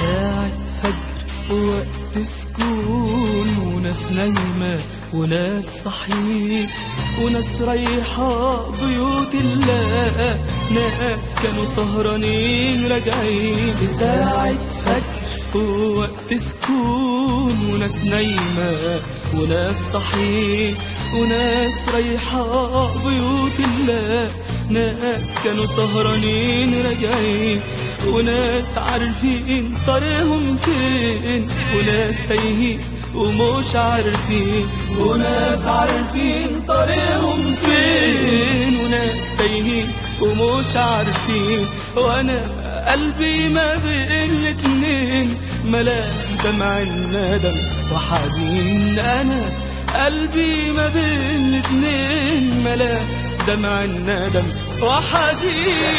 ساعة فجر وقت سكون وناس نايمة وناس صحيح وناس رايحة بيوت الله ناس كانوا سهرانين راجعين في ساعة فجر ووقت سكون وناس نايمة وناس صحيح وناس رايحة بيوت الله ناس كانوا سهرانين راجعين وناس عارفين طريقهم فين وناس تايهين ومش عارفين وناس عارفين طريقهم فين وناس تايهين ومش عارفين وانا قلبي ما بين الاتنين ملاك دمع الندم وحزين انا قلبي ما بين الاتنين ملاك دمع الندم وحزين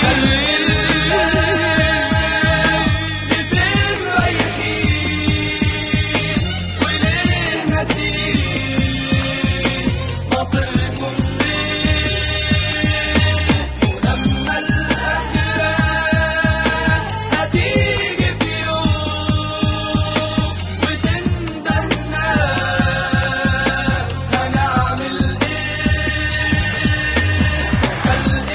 لفين رايحين وليه ناسين مصيركم ليه ولما الآخرة هتيجي في يوم وتندهنا هنعمل ايه خلق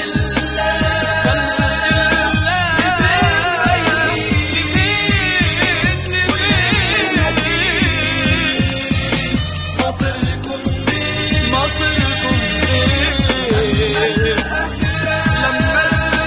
مصيركم ليه مصيركم ايه لما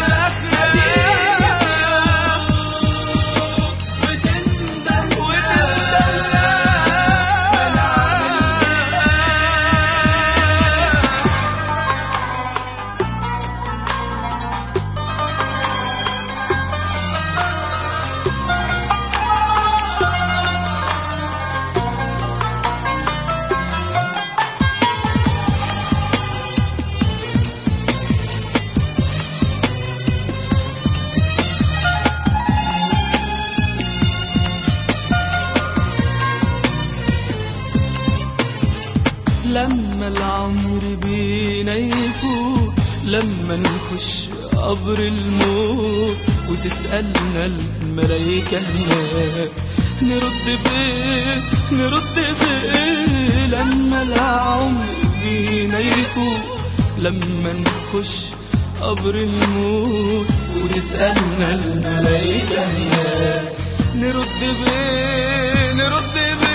لما العمر بينا يفوت لما نخش قبر الموت وتسألنا الملايكة هناك نرد بيه نرد بيه لما العمر بينا يفوت لما نخش قبر الموت وتسألنا الملايكة هناك نرد بيه نرد بيه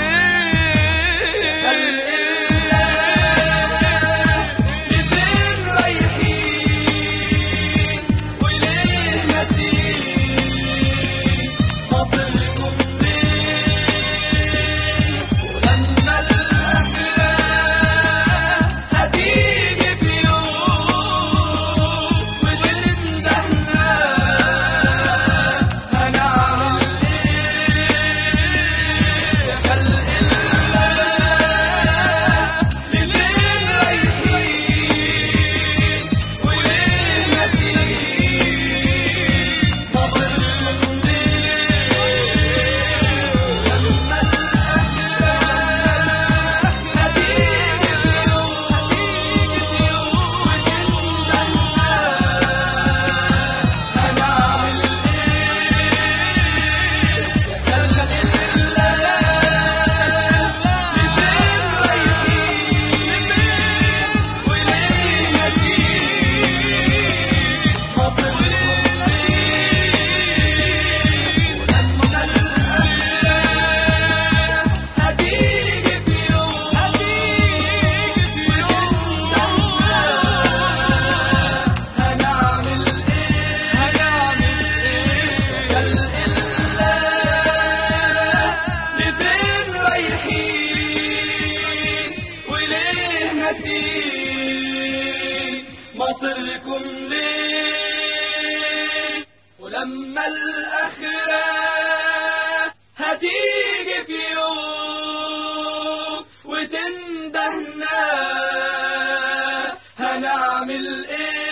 لفين رايحين وليه ناسين مصيركم ليه ولما الآخرة هتيجي في يوم وتندهنا هنعمل ايه خلق لفين رايحين وليه ناسين مصيركم ليه لما الآخرة هتيجي في يوم وتندهنا هنعمل لفين رايحين وليه ناسين مصيركم ليه ولما الآخرة هتيجي في يوم وتندهنا هنعمل ايه هنعمل ايه خلق لفين رايحين وليه ناسين مصيركم ليه ولما الآخرة هتيجي في يوم وتندهنا هنعمل ايه